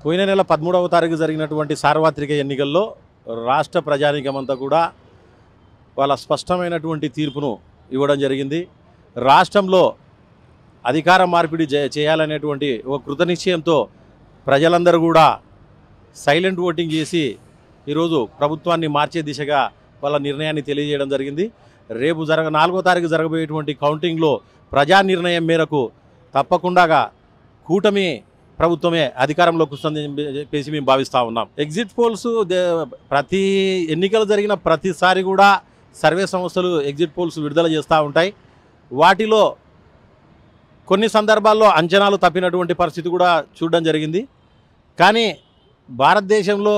పోయిన నెల పదమూడవ తారీఖు జరిగినటువంటి సార్వత్రిక ఎన్నికల్లో రాష్ట్ర ప్రజానీకమంతా కూడా వాళ్ళ స్పష్టమైనటువంటి తీర్పును ఇవ్వడం జరిగింది రాష్ట్రంలో అధికార మార్పిడి చే- చేయాలనేటువంటి ఒక కృతనిశ్చయంతో ప్రజలందరూ కూడా సైలెంట్ ఓటింగ్ చేసి ఈరోజు ప్రభుత్వాన్ని మార్చే దిశగా వాళ్ళ నిర్ణయాన్ని తెలియజేయడం జరిగింది రేపు జరగ నాలుగో తారీఖు జరగబోయేటువంటి కౌంటింగ్లో ప్రజా నిర్ణయం మేరకు తప్పకుండా కూటమి ప్రభుత్వమే అధికారంలోకి వస్తుందని చెప్పేసి మేము భావిస్తూ ఉన్నాం ఎగ్జిట్ పోల్స్ దే- ప్రతి ఎన్నికలు జరిగిన ప్రతిసారి కూడా సర్వే సంస్థలు ఎగ్జిట్ పోల్స్ విడుదల చేస్తూ ఉంటాయి వాటిలో కొన్ని సందర్భాల్లో అంచనాలు తప్పినటువంటి పరిస్థితి కూడా చూడడం జరిగింది కానీ భారతదేశంలో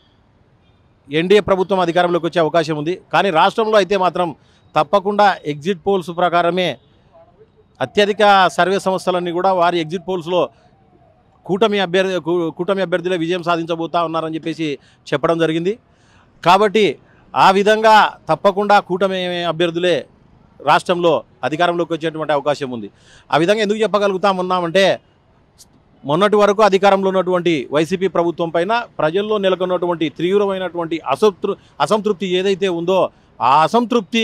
ఎన్డీఏ ప్రభుత్వం అధికారంలోకి వచ్చే అవకాశం ఉంది కానీ రాష్ట్రంలో అయితే మాత్రం తప్పకుండా ఎగ్జిట్ పోల్స్ ప్రకారమే అత్యధిక సర్వే సంస్థలన్నీ కూడా వారి ఎగ్జిట్ పోల్స్లో కూటమి అభ్యర్థి కూ- కూటమి అభ్యర్థులే విజయం సాధించబోతా ఉన్నారని చెప్పేసి చెప్పడం జరిగింది కాబట్టి ఆ విధంగా తప్పకుండా కూటమి అభ్యర్థులే రాష్ట్రంలో అధికారంలోకి వచ్చేటువంటి అవకాశం ఉంది ఆ విధంగా ఎందుకు చెప్పగలుగుతాం ఉన్నామంటే మొన్నటి వరకు అధికారంలో ఉన్నటువంటి వైసీపీ ప్రభుత్వం పైన ప్రజల్లో నెలకొన్నటువంటి తీవ్రమైనటువంటి అసంతృ అసంతృప్తి ఏదైతే ఉందో ఆ అసంతృప్తి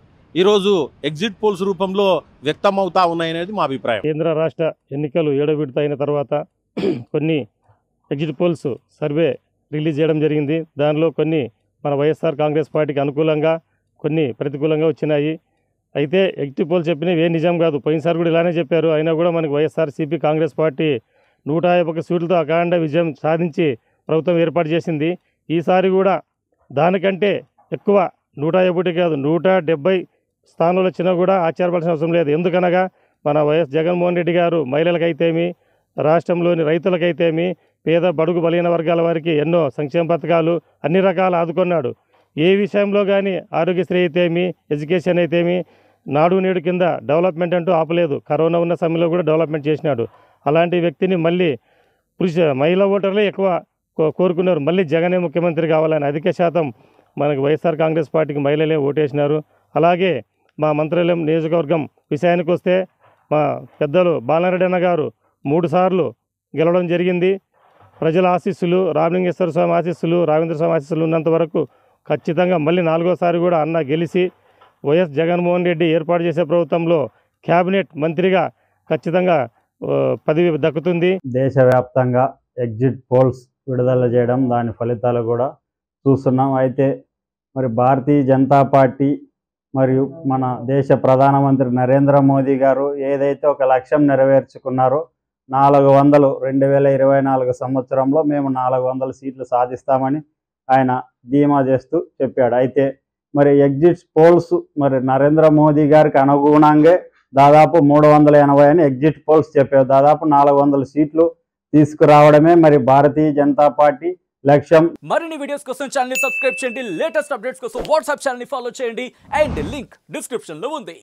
ఈరోజు ఎగ్జిట్ పోల్స్ రూపంలో వ్యక్తమవుతా ఉన్నాయనేది మా అభిప్రాయం కేంద్ర రాష్ట్ర ఎన్నికలు ఏడో విడత అయిన తర్వాత కొన్ని ఎగ్జిట్ పోల్స్ సర్వే రిలీజ్ చేయడం జరిగింది దానిలో కొన్ని మన వైఎస్ఆర్ కాంగ్రెస్ పార్టీకి అనుకూలంగా కొన్ని ప్రతికూలంగా వచ్చినాయి అయితే ఎగ్జిట్ పోల్ చెప్పినవి ఏ నిజం కాదు పోయినసారి కూడా ఇలానే చెప్పారు అయినా కూడా మనకి వైఎస్ఆర్సీపీ కాంగ్రెస్ పార్టీ నూట యాభై ఒక్క సీట్లతో అఖండ విజయం సాధించి ప్రభుత్వం ఏర్పాటు చేసింది ఈసారి కూడా దానికంటే ఎక్కువ నూట యాభై కాదు నూట డెబ్బై స్థానంలో వచ్చినా కూడా ఆశ్చర్యపడాల్సిన అవసరం లేదు ఎందుకనగా మన వైఎస్ జగన్మోహన్ రెడ్డి గారు మహిళలకైతేమి రాష్ట్రంలోని రైతులకైతేమి పేద బడుగు బలహీన వర్గాల వారికి ఎన్నో సంక్షేమ పథకాలు అన్ని రకాల ఆదుకున్నాడు ఏ విషయంలో కానీ ఆరోగ్యశ్రీ అయితేమి ఎడ్యుకేషన్ అయితేమి నాడు నేడు కింద డెవలప్మెంట్ అంటూ ఆపలేదు కరోనా ఉన్న సమయంలో కూడా డెవలప్మెంట్ చేసినాడు అలాంటి వ్యక్తిని మళ్ళీ పురుష మహిళా ఓటర్లే ఎక్కువ కో- కోరుకున్నారు మళ్ళీ జగనే ముఖ్యమంత్రి కావాలని అధిక శాతం మనకు వైఎస్ఆర్ కాంగ్రెస్ పార్టీకి మహిళలే ఓటేసినారు అలాగే మా మంత్రాలయం నియోజకవర్గం విషయానికి వస్తే మా పెద్దలు బాలనారెడ్డి అన్న గారు మూడు సార్లు గెలవడం జరిగింది ప్రజల ఆశీస్సులు రామలింగేశ్వర స్వామి ఆశీస్సులు రాఘవేంద్ర స్వామి ఆశీస్సులు ఉన్నంత వరకు ఖచ్చితంగా మళ్ళీ నాలుగోసారి కూడా అన్న గెలిచి వైఎస్ జగన్మోహన్ రెడ్డి ఏర్పాటు చేసే ప్రభుత్వంలో క్యాబినెట్ మంత్రిగా ఖచ్చితంగా ఆ, పదవి దక్కుతుంది దేశవ్యాప్తంగా ఎగ్జిట్ పోల్స్ విడుదల చేయడం దాని ఫలితాలు కూడా చూస్తున్నాం అయితే మరి భారతీయ జనతా పార్టీ మరియు మన దేశ ప్రధానమంత్రి నరేంద్ర మోదీ గారు ఏదైతే ఒక లక్ష్యం నెరవేర్చుకున్నారో నాలుగు వందలు రెండు వేల ఇరవై నాలుగు సంవత్సరంలో మేము నాలుగు వందల సీట్లు సాధిస్తామని ఆయన ధీమా చేస్తూ చెప్పాడు అయితే మరి ఎగ్జిట్ పోల్స్ మరి నరేంద్ర మోదీ గారికి అనుగుణంగా దాదాపు మూడు వందల ఎనభై అని ఎగ్జిట్ పోల్స్ చెప్పారు దాదాపు నాలుగు వందల సీట్లు తీసుకురావడమే మరి భారతీయ జనతా పార్టీ లక్ష్యం మరిన్ని వీడియోస్ కోసం ఛానల్ ని సబ్స్క్రైబ్ చేయండి లేటెస్ట్ అప్డేట్స్ కోసం వాట్సాప్ ఛానల్ ని ఫాలో చేయండి అండ్ లింక్ డిస్క్రిప్షన్ లో ఉంది